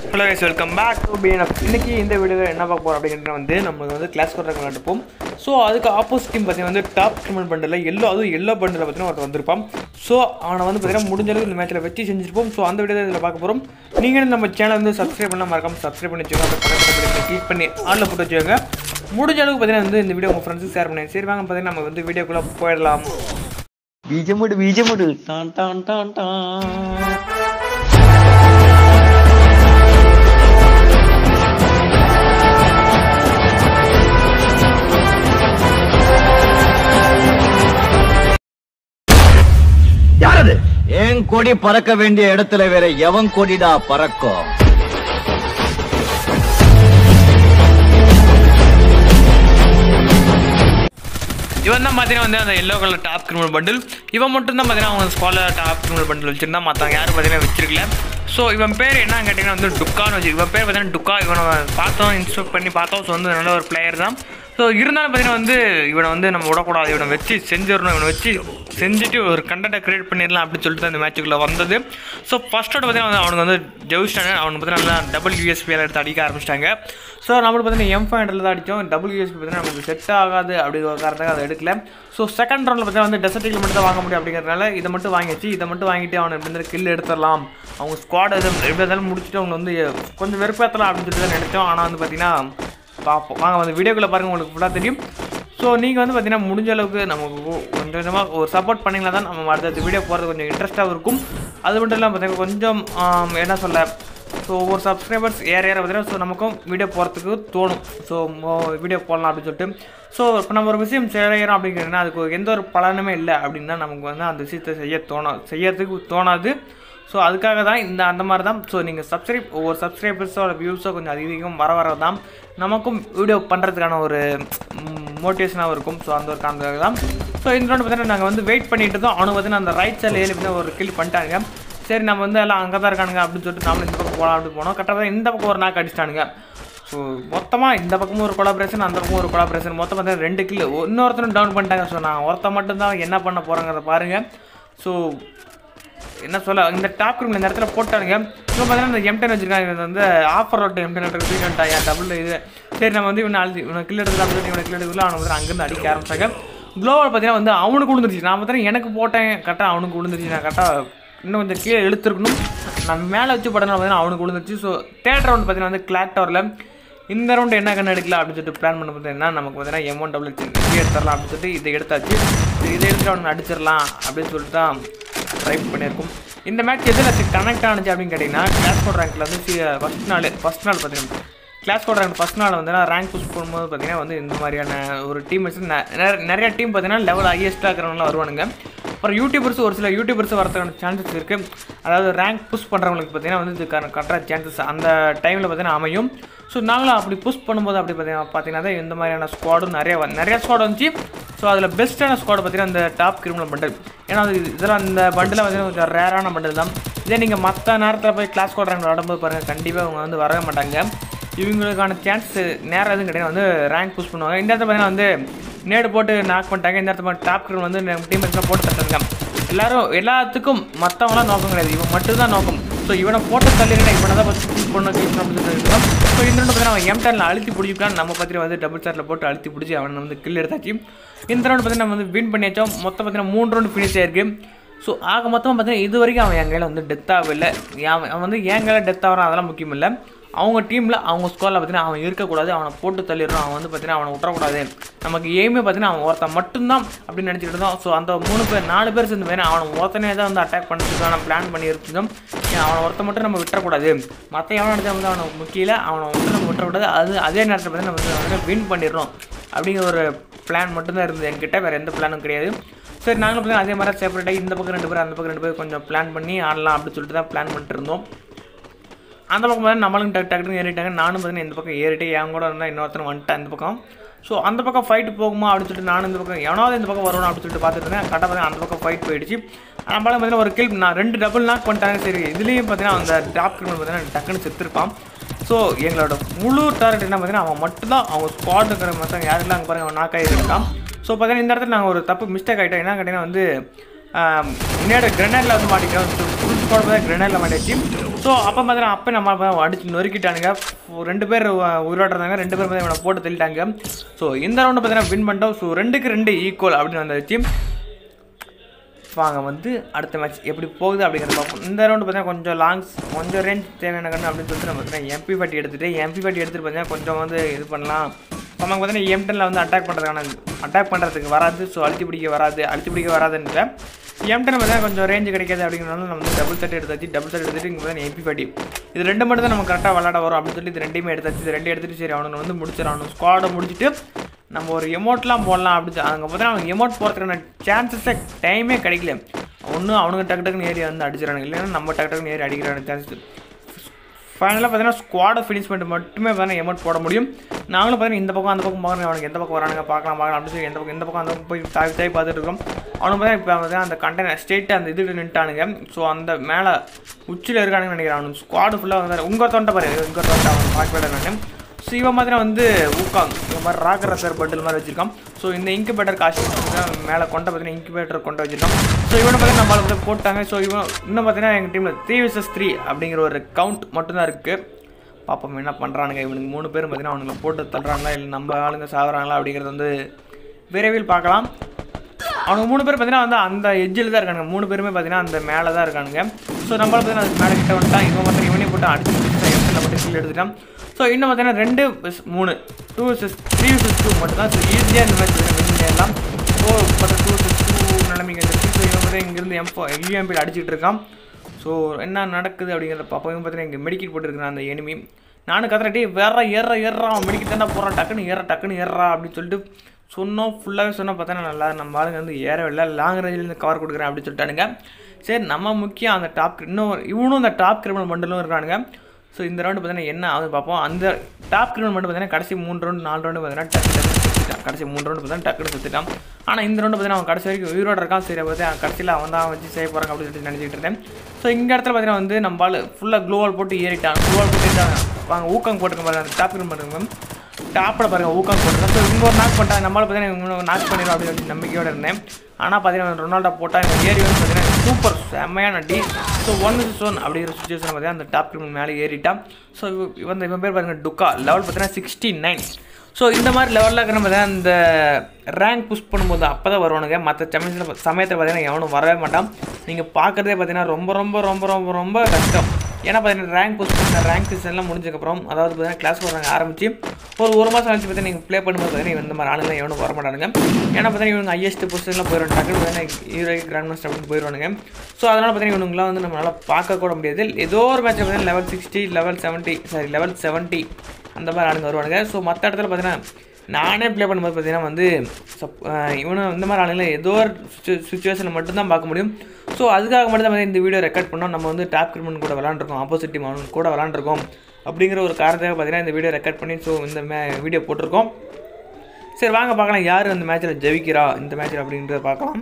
hello guys welcome back to BNF இன்னைக்கு இந்த வீடியோவில் என்ன பார்க்க போகிறோம் அப்படிங்கிறது வந்து நம்மளுக்கு வந்து கிளாஸ் கொடுற விளாண்டுப்போம் ஸோ அதுக்கு ஆப்போசிட் டீம் பார்த்தீங்கன்னா வந்து டாப் கிரிமினல் பண்டில் எல்லோ அதுவும் எல்லோ பண்டில் பார்த்தீங்கன்னா ஒருத்தர் வந்திருப்பான் ஸோ அவனை வந்து பார்த்தீங்கன்னா முடிஞ்ச அளவுக்கு இந்த மேட்ச்சில் வச்சு செஞ்சிருப்போம் ஸோ அந்த வீடியோ இதில் பார்க்க போகிறோம் நீங்கள் நம்ம சேனல் வந்து சப்ஸ்கிரைப் பண்ணால் மறக்காம சப்ஸ்கிரைப் பண்ணி வச்சுக்கோங்க அந்த பக்கத்தில் கிளிக் பண்ணி ஆளில் போட்டு வச்சுக்கோங்க முடிஞ்ச அளவுக்கு பார்த்தீங்கன்னா வந்து இந்த வீடியோ உங்கள் ஃப்ரெண்ட்ஸுக்கு ஷேர் பண்ணி சரி வாங்க பார்த்தீங்கன்னா நம்ம வந்து வீடியோக்குள்ளே போயிடலாம் ബീജമുട് ബീജമുട് ടാൻ ടാൻ ടാൻ ടാൻ யாரது என் கொடி பறக்க வேண்டிய இடத்துல வேற எவன் கொடிடா பறக்கும் இவன் தான் பார்த்தீங்கன்னா வந்து அந்த yellow colour top criminal bundle இவன் மட்டும் தான் பார்த்தீங்கன்னா அவங்க ஸ்குவாடில் டாப் கிரிமினல் பண்டில் வச்சிருந்தா மற்றவங்க யாரும் பார்த்தீங்கன்னா வச்சிருக்கல ஸோ இவன் பேர் என்ன கேட்டிங்கன்னா வந்து டுக்கான்னு வச்சு இவன் பேர் பார்த்தீங்கன்னா டுக்கா இவனை பார்த்தோம் இன்ஸ்டால் பண்ணி பார்த்தோம் ஸோ வந்து நல்ல ஒரு பிளேயர் தான் ஸோ இருந்தாலும் பார்த்தீங்கன்னா வந்து இவனை வந்து நம்ம விடக்கூடாது இவனை வச்சு செஞ்சிடணும் இவனை வச்சு செஞ்சுட்டு ஒரு கண்டென்ட்டை கிரியேட் பண்ணிடலாம் அப்படின்னு சொல்லிட்டு தான் இந்த மேட்சுக்குள்ளே வந்தது ஸோ ஃபஸ்ட்டோட பார்த்தீங்கன்னா வந்து அவனுக்கு வந்து ஜெயிச்சிட்டாங்க அவனுக்கு பார்த்தீங்கன்னா நல்லா டபுள் யூஎஸ்பியில் எடுத்து அடிக்க ஆரம்பிச்சிட்டாங்க ஸோ நம்மளுக்கு பார்த்தீங்கன்னா எம் ஃபைவ் ஹண்ட்ரட் தான் அடித்தோம் டபுள் யூஎஸ்பி பார்த்தீங்கன்னா நமக்கு செட் ஆகாது அப்படி ஒரு காரணத்துக்கு அதை எடுக்கல ஸோ செகண்ட் ரவுண்டில் பார்த்தீங்கன்னா வந்து டெசர்ட்டில் மட்டும் தான் வாங்க முடியும் அப்படிங்கிறதுனால இதை மட்டும் வாங்கிச்சு இதை மட்டும் வாங்கிட்டு அவனை எப்படி இருந்தாலும் கில் எடுத்துடலாம் அவங்க ஸ்குவாட் எது எப்படி இருந்தாலும் முடிச்சுட்டு அவங்க வந்து கொஞ்சம் வெறுப்பேற்றலாம் அப்படின்னு சொல்லிட்டு தான் நினைச்சோம் ஆனால் வந்து பார்த்தீங்கன்னா பார்ப்போம் வாங்க வந்து வீடியோக்குள்ளே பாருங்கள் உங்களுக்கு ஃபுல்லாக தெரியும் ஸோ நீங்கள் வந்து பார்த்தீங்கன்னா முடிஞ்ச அளவுக்கு நமக்கு கொ- கொஞ்சம் கொஞ்சமாக ஒரு சப்போர்ட் பண்ணிங்களா தான் நம்ம அடுத்த வீடியோ போகிறது கொஞ்சம் இன்ட்ரெஸ்ட்டாக இருக்கும் அது மட்டும் இல்லாமல் பார்த்தீங்கன்னா கொஞ்சம் ஆம், என்ன சொல்ல ஸோ ஒவ்வொரு சப்ஸ்கிரைபர்ஸ் ஏற ஏற பார்த்தீங்கன்னா ஸோ நமக்கும் வீடியோ போகிறதுக்கு தோணும் ஸோ வீடியோ போடலாம் அப்படின்னு சொல்லிட்டு ஸோ இப்போ நம்ம ஒரு விஷயம் செய்கிறோம் அப்படிங்கிறதுனா அதுக்கு எந்த ஒரு பலனுமே இல்லை அப்படின்னா நமக்கு வந்து அந்த விஷயத்தை செய்ய தோணும் செய்யறதுக்கு தோணாது ஸோ அதுக்காக தான் இந்த அந்த மாதிரி தான் ஸோ நீங்கள் சப்ஸ்கிரைப் ஒவ்வொரு சப்ஸ்கிரைபர்ஸோட வியூஸோ கொஞ்சம் அதிகம் வர வர தான் நமக்கும் வீடியோ பண்ணுறதுக்கான ஒரு மோட்டிவேஷனாகவும் இருக்கும் ஸோ அந்த ஒரு காரணத்துக்காக தான் ஸோ இந்த round பார்த்தீங்கன்னா நாங்கள் வந்து வெயிட் பண்ணிட்டு தான் அவனுக்கு பார்த்தீங்கன்னா அந்த ரைட் சைடில் ஏழு பேர் ஒரு கில் பண்ணிட்டாங்க சரி நம்ம வந்து எல்லாம் அங்கே தான் இருக்கானுங்க அப்படின்னு சொல்லிட்டு நாமளும் இந்த பக்கம் போகலாம் அப்படின்னு போனோம் கரெக்டாக இந்த பக்கம் ஒரு நாக்கு அடிச்சிட்டானுங்க ஸோ மொத்தமாக இந்த பக்கமும் ஒரு கொலாபரேஷன் அந்த பக்கமும் ஒரு கொலாபரேஷன் மொத்தம் பார்த்தீங்கன்னா ரெண்டு கில் இன்னொருத்தனும் டவுன் பண்ணிட்டாங்க ஸோ நான் ஒருத்த மட்டும்தான் என்ன பண்ண போகிறேங்கிறத பாருங்கள் ஸோ என்ன சொல்ல இந்த டாப் ரூமில் இந்த இடத்துல போட்டானுங்க இப்போ பார்த்தீங்கன்னா இந்த எம்டன் வச்சிருக்காங்க இது வந்து ஆஃபர் ரோட்டு எம்டன் தூக்கி வந்துட்டாயா டபுள் இது சரி நம்ம வந்து இவனை அழுதி இவனை கில் எடுக்கலாம் சொல்லி இவனை கில் எடுக்கல அவனை வந்து அங்கேருந்து அடிக்க ஆரம்பிச்சாங்க க்ளோவல் பார்த்தீங்கன்னா வந்து அவனுக்கு விழுந்துருச்சு நான் பார்த்தீங்கன்னா எனக்கு போட்டேன் கரெக்டாக அவனுக்கு விழுந்துருச்சு நான் கரெக்டாக இன்னும் கொஞ்சம் கீழே இழுத்துருக்கணும் நான் மேலே வச்சு படம் பார்த்தீங்கன்னா அவனுக்கு விழுந்துருச்சு ஸோ தேர்ட் ரவுண்ட் பார்த்தீங்கன்னா வந்து கிளாக் டவரில் இந்த ரவுண்டு என்ன கண்ணு எடுக்கலாம் அப்படின்னு சொல்லிட்டு பிளான் பண்ண பார்த்தீங்கன்னா நமக்கு பார்த்தீங்கன்னா எம் ஒன் டபுள் இது எடுத்துடலாம் அப்படின்னு சொல்லிட்டு இதை எடுத்தாச்சு சரி, இதை எடுத்துட்டு அவனுக்கு அடிச்சிடலாம் அப்படின்னு சொல்லிட்டு தான் ட்ரை பண்ணியிருக்கோம் இந்த மேட்ச் எதில் கனெக்ட் ஆனுச்சு அப்படின்னு கேட்டிங்கன்னா கிளாஸ் கோட் ரேங்க்கில் வந்து ஃபஸ்ட் நாள் ஃபஸ்ட் நாள் பார்த்தீங்கன்னா கிளாஸ் கோட் ரேங்க் ஃபஸ்ட் நாள் வந்து ரேங்க் புஷ் பண்ணும்போது பார்த்தீங்கன்னா வந்து இந்த மாதிரியான ஒரு டீம் வச்சு நெ- நெ- நிறைய டீம் பார்த்தீங்கன்னா லெவல் ஹையஸ்ட்டாக இருக்கிறவங்களாம் வருவானுங்க அப்புறம் யூடியூபர்ஸ் ஒரு சில யூடியூபர்ஸ் வரதுக்கான சான்சஸ் இருக்குது அதாவது ரேங்க் புஷ் பண்ணுறவங்களுக்கு பார்த்தீங்கன்னா வந்து இதுக்கான கட்டுற சான்சஸ் அந்த டைமில் பார்த்தீங்கன்னா அமையும் ஸோ நாங்களும் அப்படி புஷ் பண்ணும்போது அப்படி பார்த்தீங்கன்னா பார்த்தீங்கன்னா தான் இந்த மாதிரியான ஸ்குவாடும் நிறைய வ- நிறைய ஸ்குவாட் வந்துச்சு ஸோ அதில் பெஸ்ட்டான ஸ்குவாட் பார்த்தீங்கன்னா இந்த டாப் கிரிமினல் பண்டல் ஏன்னா அது இதெல்லாம் இந்த பண்டில் பார்த்தீங்கன்னா கொஞ்சம் ரேரான பண்டில் தான் இதே நீங்கள் மற்ற நேரத்தில் போய் கிளாஸ் ஸ்குவாட் ரேங்க் விளாடும்போது பாருங்கள் கண்டிப்பாக அவங்க வந்து வரவே மாட்டாங்க இவங்களுக்கான சான்ஸ் நேரம் எதுவும் கிடையாது வந்து ரேங்க் புஷ் பண்ணுவாங்க இந்த இடத்துல பார்த்தீங்கன்னா வந்து நேடு போட்டு நாக் பண்ணிட்டாங்க இந்த இடத்துல டாப் கிரிமினல் வந்து டீம் போட்டு தட்டுறாங்க எல்லாரும் எல்லாத்துக்கும் மற்றவங்களாம் நோக்கம் கிடையாது இவன் மட்டும்தான் நோக்கம் ஸோ இவனை போட்டு தள்ளினா இவனை தான் ஃபஸ்ட் புஷ் பண்ண கிளிக் அப்படின்னு சொல்லியிருக்கோம் ஸோ இந்த ரெண்டு பார்த்தீங்கன்னா அவன் எம்டனில் அழுத்தி பிடிச்சிக்கலாம் நம்ம பார்த்துட்டு வந்து டபுள் சாட்டில் போட்டு அழுத்தி பிடிச்சி அவனை வந்து கில் எடுத்தாச்சு இந்த ரவுண்ட் பார்த்தீங்கன்னா நம்ம வந்து வின் பண்ணியாச்சோம் மொத்தம் பார்த்தீங்கன்னா மூணு ரவுண்ட் ஃபினிஷ் ஆயிருக்கு ஸோ ஆக மொத்தமாக பார்த்தீங்கன்னா இது வரைக்கும் அவன் என் கையில் வந்து டெத் ஆகவில்லை அவன் அவன் வந்து என் கையில் டெத் ஆகிறான் அதெல்லாம் முக்கியம் இல்லை அவங்க டீமில் அவங்க ஸ்கோரில் பார்த்தீங்கன்னா அவன் இருக்கக்கூடாது அவனை போட்டு தள்ளிடுறான் அவன் வந்து பார்த்தீங்கன்னா அவனை விட்டுறக்கூடாது நமக்கு எய்மே பார்த்தீங்கன்னா அவன் ஒருத்தன் மட்டும்தான் அப்படின்னு நினச்சிட்டு இருந்தோம் ஸோ அந்த மூணு பேர் நாலு பேர் சேர்ந்து வேணும் அவனை ஒருத்தனே தான் வந்து அட்டாக் பண்ணுறதுக்கான பிளான் பண்ணி இருந்தோம் ஏன் அவனை ஒருத்த மட்டும் நம்ம விட்டுறக்கூடாது மற்ற எவனை நினச்சா வந்து அவனை முக்கியில அவனை மட்டும் நம்ம விட்டுறக்கூடாது அது அதே நேரத்தில் பார்த்தீங்கன்னா நம்ம வந்து வின் பண்ணிடுறோம் அப்படிங்கிற ஒரு பிளான் மட்டும்தான் இருந்தது என்கிட்ட வேறு எந்த பிளானும் கிடையாது சரி நாங்களும் பார்த்தீங்கன்னா அதே மாதிரி செப்பரேட்டாக இந்த பக்கம் ரெண்டு பேர் அந்த பக்கம் ரெண்டு பேர் கொஞ்சம் பிளான் பண்ணி ஆடலாம் அப்படின்னு சொல்லிட்டு தான் பிளான் பண்ணிட்டு இருந்தோம் அந்த பக்கம் பார்த்தா நம்மளும் டக்கு டக்குன்னு ஏறிட்டாங்க நானும் பார்த்தீங்கன்னா இந்த பக்கம் ஏறிட்டு என் கூட இருந்தால் இன்னொருத்தன் வந்துட்டேன் இந்த பக்கம் ஸோ அந்த பக்கம் ஃபைட் போகுமா அப்படின்னு சொல்லிட்டு நானும் இந்த பக்கம் எவனாவது இந்த பக்கம் வரணும் அப்படின்னு சொல்லிட்டு பார்த்துட்டு இருந்தேன் கரெக்டாக பார்த்தீங்கன்னா அந்த பக்கம் ஃபைட் போயிடுச்சு நம்மளால பார்த்தீங்கன்னா ஒரு கில் நான் ரெண்டு டபுள் நாக் பண்ணிட்டாங்க சரி இதுலேயும் பார்த்தீங்கன்னா அந்த டாப் கிரிமினல் பார்த்தீங்கன்னா டக்குன்னு செத்துருப்பான் ஸோ எங்களோட முழு டார்கெட் என்ன பார்த்தீங்கன்னா அவன் மட்டும்தான் அவங்க ஸ்குவாட் இருக்கிற மற்றவங்க யாரெல்லாம் அங்கே பாருங்க அவன் நாக் ஆகிருக்கான் ஸோ பார்த்தீங்கன்னா இந்த இடத்துல நாங்கள் ஒரு தப்பு மிஸ்டேக் ஆகிட்டோம் என்ன கேட்டிங்கன்னா வந்து முன்னாடி கிரனேடில் வந்து மாட்டிக்கிறோம் ஃபுல் ஸ்குவாட் பார்த்தா கிரனேடில் மாட்டிச்சு ஸோ அப்போ பார்த்தீங்கன்னா அப்போ நம்ம அப்ப அடிச்சு நொறுக்கிட்டானுங்க ஒரு ரெண்டு பேர் உ- உயிரோட இருந்தாங்க ரெண்டு பேர் பார்த்தீங்கன்னா இவனை போட்டு தள்ளிட்டாங்க ஸோ இந்த ரவுண்டு பார்த்தீங்கன்னா வின் பண்ணிட்டோம் ஸோ ரெண்டுக்கு ரெண்டு ஈக்குவல் அப்படின்னு வந்துச்சு வாங்க வந்து அடுத்த மேட்ச் எப்படி போகுது அப்படிங்கிறத பார்ப்போம் இந்த ரவுண்டு பார்த்தீங்கன்னா கொஞ்சம் லாங்ஸ் கொஞ்சம் ரேஞ்ச் தேவையான கண்ணு அப்படின்னு சொல்லிட்டு நம்ம பார்த்தீங்கன்னா எம்பி பாட்டி எடுத்துகிட்டு எம்பி பாட்டி எடுத்துகிட்டு பார்த்தீங்கன்னா கொஞ்சம் வந்து இது பண்ணலாம் நமக்கு பார்த்தீங்கன்னா எம்டனில் வந்து அட்டாக் பண்ணுறதுக்கான அட்டாக் பண்ணுறதுக்கு வராது ஸோ அழுத்தி பிடிக்க வராது அழுத்தி பிடிக்க வராதுன்ற எம்டன் பார்த்தீங்கன்னா கொஞ்சம் ரேஞ்சு கிடைக்காது அப்படிங்கிறனால நம்ம வந்து டபுள் செட் எடுத்தாச்சு டபுள் செட் எடுத்துட்டு இங்கே பார்த்தீங்கன்னா எம்பி பாட்டி இது ரெண்டு மட்டும் தான் நம்ம கரெக்டாக விளாட வரும் அப்படின்னு சொல்லி இது ரெண்டையுமே எடுத்தாச்சு இது ரெண்டு எடுத்துட்டு சரி அவனை வந்து முடிச்சிடணும் ஸ்குவாடை முடிச்சுட்டு நம்ம ஒரு எமௌண்ட்லாம் போடலாம் அப்படின்னு அங்கே பார்த்தீங்கன்னா அவங்க எமௌண்ட் போகிறதுக்கான சான்சஸே டைமே கிடைக்கல ஒன்று அவனுங்க டக்கு டக்குன்னு ஏறி வந்து அடிச்சிடறாங்க இல்லைன்னா நம்ம டக்கு டக்குன்னு ஏறி அடிக்கிறான சான்சஸ் ஃபைனலாக பார்த்தீங்கன்னா ஸ்குவாடை ஃபினிஷ் பண்ணிட்டு மட்டுமே பார்த்தீங்கன்னா எமௌண்ட் போட முடியும் நாங்களும் பார்த்தீங்கன்னா இந்த பக்கம் அந்த பக்கம் பார்க்குறோம் அவனுக்கு எந்த பக்கம் வரானுங்க பார்க்கலாம் பார்க்கலாம் அப்படின்னு சொல்லி எந்த பக்கம் எந்த பக்கம் அந்த பக்கம் போய் தாவி தாவி பார்த்துட்டு இருக்கோம் அவனுக்கு பார்த்தீங்கன்னா இப்போ வந்து அந்த கண்டெய்னர் ஸ்டேட்டு அந்த இது நின்ட்டானுங்க ஸோ அந்த மேலே உச்சியில் இருக்கானுங்கன்னு நினைக்கிறேன் அவனுக்கு ஸ்குவாடு ஃபுல்லாக வந்து உங்கள் தொண்டை பாரு உங்கள் தொண்டை அவன் பார்க்கவே நான் ஸோ இவன் மாதிரி வந்து ஊக்காங் இந்த மாதிரி ராக்கர் ரசர் பட்டில் மாதிரி வச்சிருக்கான் ஸோ இந்த இன்குபேட்டர் காசு மேலே கொண்ட பார்த்தீங்கன்னா இன்குபேட்டர் கொண்டு வச்சிருக்கான் ஸோ இவனை பார்த்தீங்கன்னா நம்மளுக்கு வந்து போட்டாங்க ஸோ இவன் இன்னும் பார்த்தீங்கன்னா எங்கள் டீமில் த்ரீ விசஸ் த்ரீ அப்படிங்கிற ஒரு கவுண்ட் மட்டும்தான் இருக்குது பாப்போம் என்ன பண்ணுறானுங்க இவனுக்கு மூணு பேரும் பார்த்தீங்கன்னா அவனுங்களை போட்டு தள்ளுறாங்களா இல்லை நம்ம ஆளுங்க சாகுறாங்களா அப்படிங்கிறது வந்து விரைவில் பார்க்கலாம் அவங்க மூணு பேர் பார்த்தீங்கன்னா வந்து அந்த எட்ஜில் தான் இருக்கானுங்க மூணு பேருமே பார்த்தீங்கன்னா அந்த மேலே தான் இருக்கானுங்க ஸோ நம்மள பார்த்தீங்கன்னா அது மேலே கிட்ட வந்துட்டான் இவன் பார்த்தீங்கன்னா இவனே போட்டு அடிச்சு எஃப்எல்ல மட்டும் கீழே எடுத்துட்டான் ஸோ இன்னும் பார்த்தீங்கன்னா ரெண்டு plus மூணு two versus three versus two மட்டும் தான் ஸோ ஈஸியாக இந்த மாதிரி வின் பண்ணிடலாம் ஸோ இப்போ டூ விசஸ் டூ நிலைமைக்கு வந்துருச்சு ஸோ இவன் வந்து இங்கேருந்து எம்போ யூஎம்பியில் அடிச்சிட்டு இருக்கான் ஸோ என்ன நடக்குது அப்படிங்கிறத பார்ப்போம் இவன் பார்த்தீங்கன்னா இங்கே மெடிக்கெட் போட்டுருக்கான் அந்த எனிமி நானும் கத்துறட்டி வேற ஏற ஏறா அவன் மெடிக்கெட் தானே போகிறான் டக்குன்னு ஏற டக்குன்னு ஏறா அப்படின்னு சொல்லிட்டு சொன்னோம் ஃபுல்லாகவே சொன்னோம் பார்த்தா நல்லா நம்ம ஆளுங்க வந்து ஏறவே இல்லை லாங் ரேஞ்சிலேருந்து கவர் கொடுக்குறேன் அப்படின்னு சொல்லிட்டானுங்க சரி நம்ம முக்கியம் அந்த டாப் இன்னும் இவனும் அந்த டாப் கிரிமினல் மண்டலும் இருக்கானுங்க ஸோ இந்த ரவுண்டு பார்த்தீங்கன்னா என்ன ஆகுது பார்ப்போம் அந்த டாப் கிரிமினல் மட்டும் பார்த்தீங்கன்னா கடைசி மூணு ரவுண்டு நாலு ரவுண்டு பார்த்தீங்கன்னா டக்கு டக்கு சுற்றிட்டான் கடைசி மூணு ரவுண்டு பார்த்தீங்கன்னா டக்குன்னு சுற்றிட்டான் ஆனால் இந்த ரவுண்டு பார்த்தீங்கன்னா அவன் கடைசி வரைக்கும் உயிரோட இருக்கான் சரி பார்த்து கடைசியில் அவன் தான் வச்சு செய்ய போகிறாங்க அப்படின்னு சொல்லிட்டு நினச்சிட்டு இருந்தேன் ஸோ இந்த இடத்துல பார்த்தீங்கன்னா வந்து நம்மளால் ஃபுல்லாக க்ளோவால் போட்டு ஏறிட்டான் க்ளோவால் போட்டு ஏறிட்டான் வாங்க ஊக்கம் போட்டுக்க பாருங்க அந்த டாப் கிரிமினல் பண்ணுங்க டாப்பில் பாருங்க ஊக்கம் போட்டுருக்கேன் ஸோ இவங்க ஒரு நாக் பண்ணிட்டாங்க நம்மளால் பார்த்தீங்கன்னா இவங்க நாக் பண்ணிடும் அப்படின்னு சொல்லி நம்பிக்கையோடு இருந்தேன் ஆனால் பார்த்தீங்கன்னா ரொனால்டோ போட்டால் இந்த ஏறி வந்து பார்த்தீங்கன்னா சூப்பர் செம்மையான டி ஸோ ஒன் விஸ் ஒன் அப்படிங்கிற சுச்சுவேஷன் பார்த்தீங்கன்னா அந்த டாப் கிரிமினல் மேலே ஏறிட்டான் ஸோ இவன் இவன் பேர் பாருங்க டுக்கா லெவல் பார்த்தீங்கன்னா சிக்ஸ்டி நைன் ஸோ இந்த மாதிரி லெவலில் இருக்கிற பார்த்தீங்கன்னா இந்த ரேங்க் புஷ் பண்ணும்போது அப்போ தான் வருவானுங்க மற்ற சமயத்தில் சமயத்தில் பார்த்தீங்கன்னா எவனும் வரவே மாட்டான் நீங்கள் பார்க்குறதே பார்த்தீங்கன்னா ரொம்ப ரொம்ப ரொம்ப ரொம்ப ரொம்ப கஷ்டம் ஏன்னா பார்த்தீங்கன்னா ரேங்க் புஷ் பண்ண ரேங்க் சீசன்லாம் முடிஞ்சதுக்கப்புறம் அதாவது பார்த்தீங்கன்னா கிளாஸ் போகிறாங்க ஆரம்பிச்சு ஒரு ஒரு மாதம் கழிச்சு பார்த்தீங்கன்னா நீங்கள் ப்ளே பண்ணும்போது பார்த்தீங்கன்னா இந்த மாதிரி ஆளுங்களாம் எவனும் வர மாட்டானுங்க ஏன்னா பார்த்தீங்கன்னா இவங்க ஹையஸ்ட் பொசிஷனில் போயிடும் டக்குனு பார்த்தீங்கன்னா ஹீரோ கிராண்ட் மாஸ்டர் அப்படின்னு போயிடுவானுங்க ஸோ அதனால் பார்த்தீங்கன்னா இவனுங்களாம் வந்து நம்மளால் பார்க்க கூட முடியாது ஏதோ ஒரு மேட்ச்சில் பார்த்தீங்கன்னா level sixty level seventy sorry level seventy அந்த மாதிரி ஆளுங்க வருவானுங்க ஸோ மற்ற இடத்துல பார்த்தீங்கன்னா நானே ப்ளே பண்ணும்போது பார்த்தீங்கன்னா வந்து சப் இவனு இந்த மாதிரி ஆளுங்களை ஏதோ ஒரு சுச்சுவேஷனில் மட்டும்தான் பார்க்க முடியும் ஸோ அதுக்காக மட்டும் தான் இந்த வீடியோ ரெக்கார்ட் பண்ணோம் நம்ம வந்து டாப் கிரிமன் கூட விளாண்டுருக்கோம் ஆப்போசிட் டீம் அவனுக்கு கூட விளாண்டுருக்கோம் அப்படிங்கிற ஒரு காரணத்துக்காக பார்த்தீங்கன்னா இந்த வீடியோ ரெக்கார்ட் பண்ணி ஸோ இந்த மே வீடியோ போட்டிருக்கோம் சரி வாங்க பார்க்கலாம் யார் அந்த மேட்ச்சில் ஜெயிக்கிறா இந்த மேட்ச்சில் அப்படின்றத பார்க்கலாம்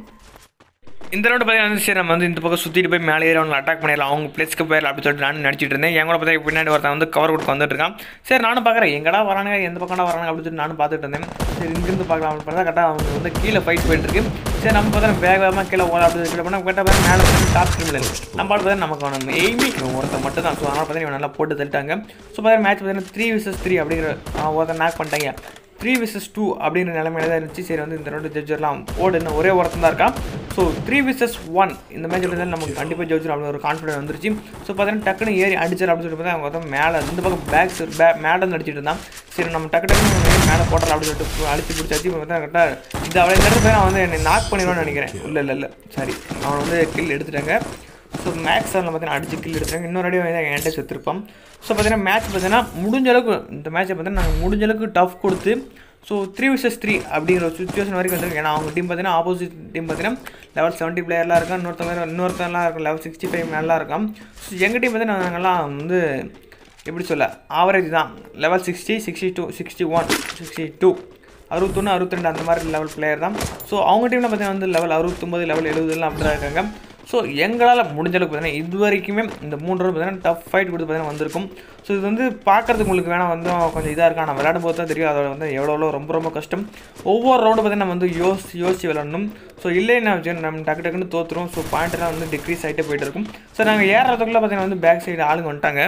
இந்த ரவுண்டு பார்த்தீங்கன்னா வந்து சரி நம்ம வந்து இந்த பக்கம் சுற்றிட்டு போய் மேலே ஏறி அவங்களை அட்டாக் பண்ணிடலாம் அவங்க பிளேஸ்க்கு போயிடலாம் அப்படின்னு சொல்லிட்டு நான் நினச்சிட்டு இருந்தேன் என் கூட பார்த்தா பின்னாடி ஒருத்தன் வந்து கவர் கொடுக்க வந்துட்டு இருக்கான் சரி நானும் பார்க்குறேன் எங்கடா வரானுங்க எந்த பக்கம்டா வரானுங்க அப்படின்னு சொல்லி நானும் பார்த்துட்டு இருந்தேன் சரி இங்கிருந்து பார்க்கலாம் அப்படின்னு பார்த்தா கரெக்டாக அவங்க வந்து கீழே ஃபைட் போயிட்டு இருக்கு சரி நம்ம பார்த்தா வேக வேகமாக கீழே ஓட அப்படின்னு சொல்லி பண்ணால் கேட்டால் பார்த்தா மேலே வந்து டாப் கிரிமினல் நம்ம பார்த்தா நமக்கு அவன் எய்மி ஒருத்தன் மட்டும் தான் ஸோ அதனால் பார்த்தீங்கன்னா இவன் நல்லா போட்டு தள்ளிட்டாங்க ஸோ பார்த்தா மேட்ச் பார்த்தீங்கன்னா த்ரீ விசஸ் த்ரீ அப்படிங்கிற அவன் ஒருத்தன் மேக் பண்ணிட்டாங்க த்ரீ விசஸ் டூ அப்படிங்கிற நிலைமையில தான் இருந்துச்சு சரி வந்து இந்த ரெண்டு ஜட்ஜர்லாம் ஓடு இன்னும் ஒரே ஒருத்தன் தான் இருக்கான் ஸோ த்ரீ விசஸ் ஒன் இந்த மேட்ச் இருந்தாலும் நமக்கு கண்டிப்பாக ஜெயிச்சிடும் அப்படின்னு ஒரு கான்ஃபிடன்ஸ் வந்துருச்சு ஸோ பார்த்தீங்கன்னா டக்குனு ஏறி அடிச்சார் அப்படின்னு சொல்லி பார்த்தா அவங்க பார்த்தா மேலே இந்த பக்கம் பேக்ஸ் பே மேலே இருந்து அடிச்சிட்டு இருந்தான் சரி நம்ம டக்கு டக்குனு மேலே போட்டலாம் அப்படின்னு சொல்லிட்டு அடிச்சு பிடிச்சாச்சு இப்போ பார்த்தா கரெக்டாக இது அவளை இந்த இடத்துல அவன் வந்து என்னை நாக் பண்ணிடுவான்னு நினைக்கிறேன் இல்லை இல்லை இல்லை சரி அவன் வந்து கில் எடுத்துட்டாங்க ஸோ மேக்ஸ் அதில் பார்த்தீங்கன்னா அடிச்சு கில் எடுத்துட்டாங்க இன்னொரு அடி வந்து என்கிட்ட செத்துருப்போம் ஸோ பார்த்தீங்கன்னா மேட்ச் பார்த்தீங்கன்னா முடிஞ்ச அளவுக்கு இந்த மேட்ச்சை பார்த்தீங்கன்னா நாங்கள் முடிஞ்ச அளவுக்கு டஃப் கொடுத்து ஸோ த்ரீ விசஸ் த்ரீ அப்படிங்கிற ஒரு சுச்சுவேஷன் வரைக்கும் வந்துருக்கு ஏன்னா அவங்க டீம் பார்த்தீங்கன்னா ஆப்போசிட் டீம் பார்த்தீங்கன்னா லெவல் செவன்ட்டி பிளேயர்லாம் இருக்கும் இன்னொருத்தவங்க இன்னொருத்தர்லாம் இருக்கும் லெவல் சிக்ஸ்டி ஃபைவ் நல்லா இருக்கும் ஸோ எங்கள் டீம் பார்த்தீங்கன்னா நாங்கள்லாம் வந்து எப்படி சொல்ல ஆவரேஜ் தான் level sixty sixty two sixty one sixty two அறுபத்தொன்று அறுபத்திரெண்டு அந்த மாதிரி லெவல் பிளேயர் தான் ஸோ அவங்க டீமில் பார்த்தீங்கன்னா வந்து லெவல் அறுபத்தொம்பது லெவல் எழுபதுலாம் அப்படி தான் இருக்காங்க ஸோ எங்களால் முடிஞ்ச அளவுக்கு பார்த்தீங்கன்னா இது வரைக்குமே இந்த மூணு ரவுண்ட் பார்த்தீங்கன்னா டஃப் ஃபைட் கொடுத்து பார்த்தீங்கன்னா வந்திருக்கும் ஸோ இது வந்து பார்க்குறதுக்கு உங்களுக்கு வேணால் வந்து கொஞ்சம் இதாக இருக்கும் ஆனால் விளையாடும் போது தான் தெரியும் அதோட வந்து எவ்வளோ எவ்வளோ ரொம்ப ரொம்ப கஷ்டம் ஒவ்வொரு ரவுண்டு பார்த்தீங்கன்னா நம்ம வந்து யோசிச்சு யோசிச்சு விளாடணும் ஸோ இல்லைன்னா வச்சு நம்ம டக்கு டக்குன்னு தோற்றுரும் ஸோ பாயிண்ட்லாம் வந்து டிக்ரீஸ் ஆகிட்டே போயிட்டு இருக்கும் ஸோ நாங்கள் ஏறுறதுக்குள்ளே பார்த்தீங்கன்னா வந்து பேக் சைடு ஆளுங்க வந்துட்டாங்க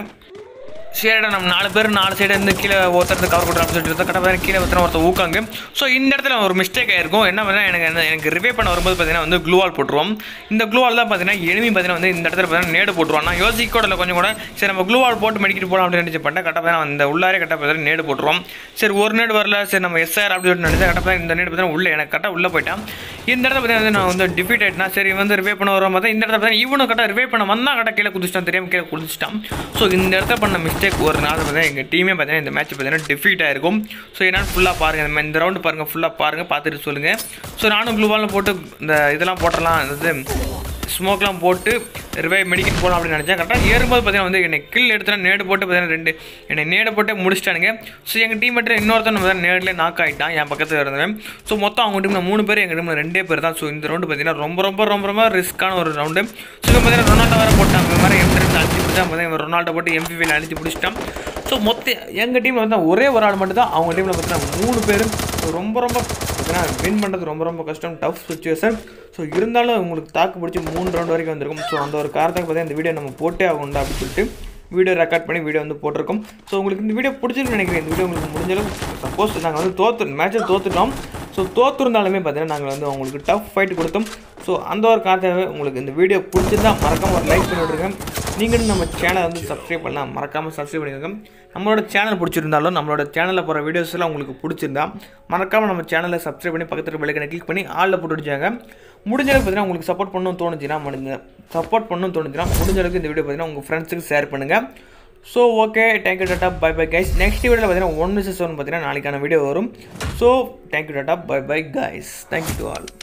சரிடா நம்ம நாலு பேர் நாலு சைடு இருந்து கீழே ஒருத்தர் கவர் கொடுறான்னு சொல்லிட்டு இருந்தா கரெக்டாக கீழே ஒருத்தர் ஒருத்தர் ஊக்காங்க ஸோ இந்த இடத்துல ஒரு மிஸ்டேக் ஆயிருக்கும் என்ன பண்ணால் எனக்கு என்ன- எனக்கு ரிவே பண்ண வரும்போது பார்த்தீங்கன்னா வந்து க்ளூவால் போட்டுருவோம் இந்த க்ளூவால் தான் பார்த்தீங்கன்னா எனிமி பார்த்தீங்கன்னா வந்து இந்த இடத்துல பார்த்தீங்கன்னா நேடு போட்டுருவான் நான் யோசிக்க கூட இல்லை கொஞ்சம் கூட சரி நம்ம க்ளூவால் போட்டு மெடிக்கிட்டு போகலாம் அப்படின்னு நினச்சி பண்ணேன் கரெக்டாக பார்த்தீங்கன்னா அந்த உள்ளாரே கரெக்டாக பார்த்தீங்கன்னா நேடு போட்டுருவோம் சரி ஒரு நேடு வரல சரி நம்ம எஸ்ஆர் அப்படின்னு சொல்லிட்டு நினைச்சா கரெக்டாக இந்த நேடு பார்த்தீங்கன்னா உள்ளே எனக்கு கரெக்டாக உள்ளே போயிட்டான் இந்த இடத்துல பார்த்தீங்கன்னா வந்து நான் வந்து டிஃபீட் ஆயிட்டேன் சரி வந்து ரிவே பண்ண வரும் பார்த்தா இந்த இடத்துல பார்த்தீங்கன்னா இவனும் கரெக்டாக ரிவே பண்ண வந்தால் கரெக்டாக கீழே குதிச்சிட்டான் தெரியாமல் கீழே குதிச்சிட்டான் ஸோ இந்த இடத்துல பண்ண மிஸ்டேக் ஒரு நாள் பார்த்தீங்கன்னா எங்கள் டீமே பார்த்தீங்கன்னா இந்த மேட்ச் பார்த்தீங்கன்னா டிஃபீட் ஆயிருக்கும் ஸோ என்னன்னு ஃபுல்லாக பாருங்கள் இந்த இந்த ரவுண்டு பாருங்கள் ஃபுல்லாக பாருங்கள் பார்த்துட்டு சொல்லுங்கள் ஸோ நானும் க்ளூவாலும் போட்டு இந்த இதெல்லாம் போட்டுடலாம் இது ஸ்மோக்லாம் போட்டு ரிவைவ் மெடிக்கல் போகலாம் அப்படின்னு நினச்சேன் கரெக்டாக ஏறும்போது பார்த்தீங்கன்னா வந்து என்னை கில் எடுத்துனா நேடு போட்டு பார்த்தீங்கன்னா ரெண்டு என்னை நேடு போட்டு முடிச்சிட்டானுங்க ஸோ எங்கள் டீம் மட்டும் இன்னொருத்தன் பார்த்தீங்கன்னா நேரில் நாக் ஆகிட்டான் என் பக்கத்தில் இருந்தவன் ஸோ மொத்தம் அவங்க டீமில் மூணு பேர் எங்கள் டீமில் ரெண்டே பேர் தான் ஸோ இந்த ரவுண்டு பார்த்தீங்கன்னா ரொம்ப ரொம்ப ரொம்ப ரொம்ப ரிஸ்க்கான ஒரு ரவுண்டு ஸோ இவன் பார்த்தீங்கன்னா ரொனால்டோ வேறு போட்டான் இந்த மாதிரி எம் ரெண்டு அழிச்சு பிடிச்சா பார்த்தீங்கன்னா இவன் ரொனால்டோ போட்டு எம்பிவியில் அழிச்சு பிடிச்சிட்டான் ஸோ மொத்த எங்கள் டீமில் வந்து ஒரே ஒரு ஆள் மட்டும் தான் அவங்க டீமில் பார்த்தீங்கன்னா மூணு பேர் ஸோ ரொம்ப ரொம்ப பார்த்தீங்கன்னா வின் பண்ணுறது ரொம்ப ரொம்ப கஷ்டம் டஃப் சுச்சுவேஷன் ஸோ இருந்தாலும் உங்களுக்கு தாக்கு பிடிச்சி மூணு ரவுண்ட் வரைக்கும் வந்திருக்கும் ஸோ அந்த ஒரு காரணத்துக்கு பார்த்தீங்கன்னா இந்த வீடியோ நம்ம போட்டே ஆகணும்டா அப்படின்னு சொல்லிட்டு வீடியோ ரெக்கார்ட் பண்ணி வீடியோ வந்து போட்டிருக்கோம் ஸோ உங்களுக்கு இந்த வீடியோ பிடிச்சிருக்குன்னு நினைக்கிறேன் இந்த வீடியோ உங்களுக்கு முடிஞ்ச அளவுக்கு சப்போஸ் நாங்கள் வந்து தோற்று மேட்ச்சில் தோத்துட்டோம் ஸோ தோற்றுருந்தாலுமே பார்த்தீங்கன்னா நாங்கள் வந்து உங்களுக்கு டஃப் ஃபைட் கொடுத்தோம் ஸோ அந்த ஒரு காரணத்தாகவே உங்களுக்கு இந்த வீடியோ பிடிச்சிருந்தா மறக்காம ஒரு லைக் பண்ணி விட்ருங்க நீங்களும் நம்ம சேனலை வந்து சப்ஸ்கிரைப் பண்ணலாம் மறக்காமல் சப்ஸ்கிரைப் பண்ணிக்கோங்க நம்மளோட சேனல் பிடிச்சிருந்தாலும் நம்மளோட சேனலில் போகிற வீடியோஸ் எல்லாம் உங்களுக்கு பிடிச்சிருந்தா மறக்காமல் நம்ம சேனலை சப்ஸ்கிரைப் பண்ணி பக்கத்தில் பெல்லைக்கனை கிளிக் பண்ணி ஆளில் போட்டு வச்சாங்க முடிஞ்ச அளவுக்கு பார்த்தீங்கன்னா உங்களுக்கு சப்போர்ட் பண்ணணும்னு தோணுச்சுன்னா முடிஞ்ச சப்போர்ட் பண்ணணும்னு தோணுச்சுன்னா முடிஞ்ச அளவுக்கு இந்த வீடியோ பார்த்தீங்கன்னா உங்கள் ஃப்ரெண்ட்ஸுக்கு ஷேர் பண்ணுங்கள் so okay thank you tata bye bye guys next வீடியோவில் பார்த்தீங்கன்னா ஒன் விசஸ் ஒன் பார்த்தீங்கன்னா நாளைக்கான வீடியோ வரும் so thank you tata bye bye guys thank you to all